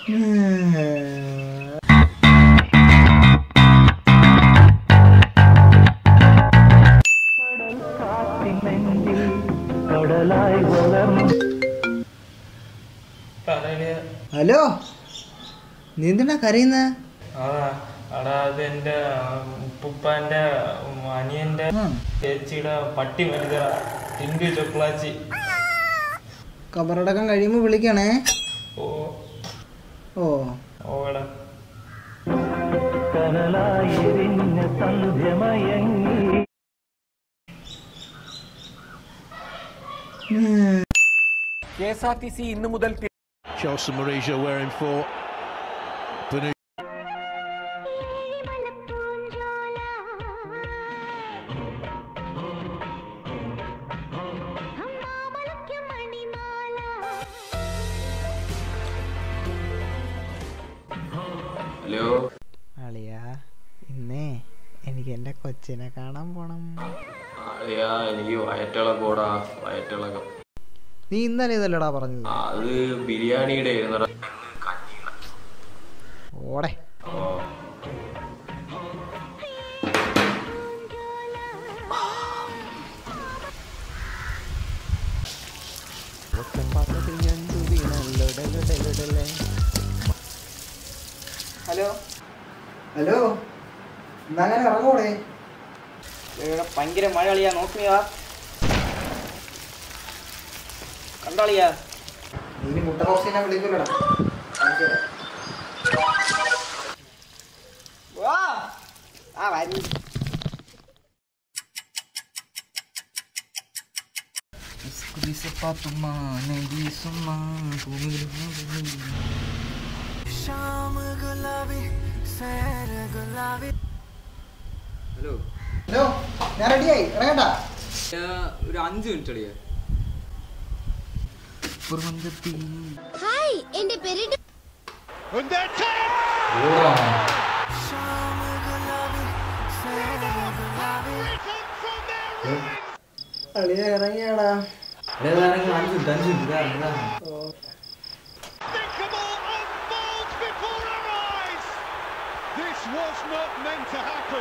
Hello നീ എന്തിനാ കരയുന്ന അതാ അടാ അത് എന്റെ ഉപ്പുപ്പാന്റെ അനിയന്റെ ചേച്ചിയുടെ പട്ടി മരിച്ചടാ ടിങ്കു ചൊക്ലാച്ചി കബറടക്കം കഴിയുമ്പോൾ വിളിക്കണേ ഓ ഓ ഓടാ Chelsea Mauricio wearing for Benu. Hello അളിയാ ഇന്നേ എനിക്ക് എൻ്റെ കൊച്ചിനെ കാണാൻ പോണം അളിയാ എനിക്ക് വയറ്റിളക്കോടാ വയറ്റിളക്കം നീ ഇന്നലെ ഇതല്ലടാ പറഞ്ഞത് ആ, അത് ബിരിയാണിയുടെ ആയിരുന്നടാ ഓടെ ഓ ഹലോ ഹലോ എന്നാ അങ്ങനെ ഇറങ്ങൂടെ ഭയങ്കര മഴ കളിയാ നോക്കിയാ കണ്ടാളിയാ നീ മുട്ട റോസിനെ വിളിക്കൂലടാ വാ ആ വരി ഹലോ ഹലോ ഞാൻ റെഡിയായി ഇറങ്ങട്ടാ ഒരു അഞ്ച് മിനിറ്റ് അളിയാ ഹായ് എന്റെ പേര് And they're ten! അളിയ ഇറങ്ങിയാടാ Unthinkable unfolds before our eyes! This was not meant to happen.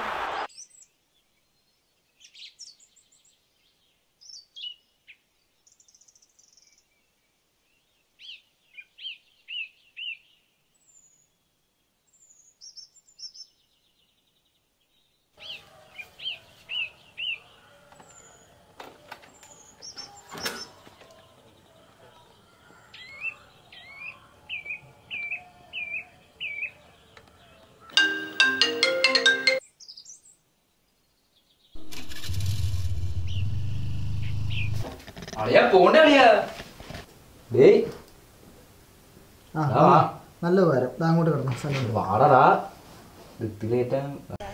അളിയാ പോണ്ട അളിയാ ഡേയ് ആ ആ. നല്ല ഉപകാരം ദാ അങ്ങോട്ട് കിടന്നു സ്ഥലം വാടടാ വൃത്തിയിലേറ്റാൻ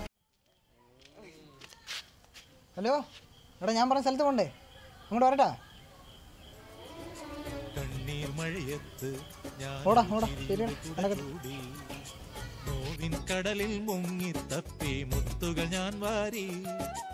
ഹലോ എടാ ഞാൻ പറഞ്ഞ സ്ഥലത്ത് പോണ്ടേ അങ്ങോട്ട് വരട്ടാ ഓടാ ഓടാ ശരിയാണ് നടക്കട്ടെ നോവിൻ കടലിൽ മുങ്ങിത്തപ്പി മുത്തുകൾ ഞാൻ വാരി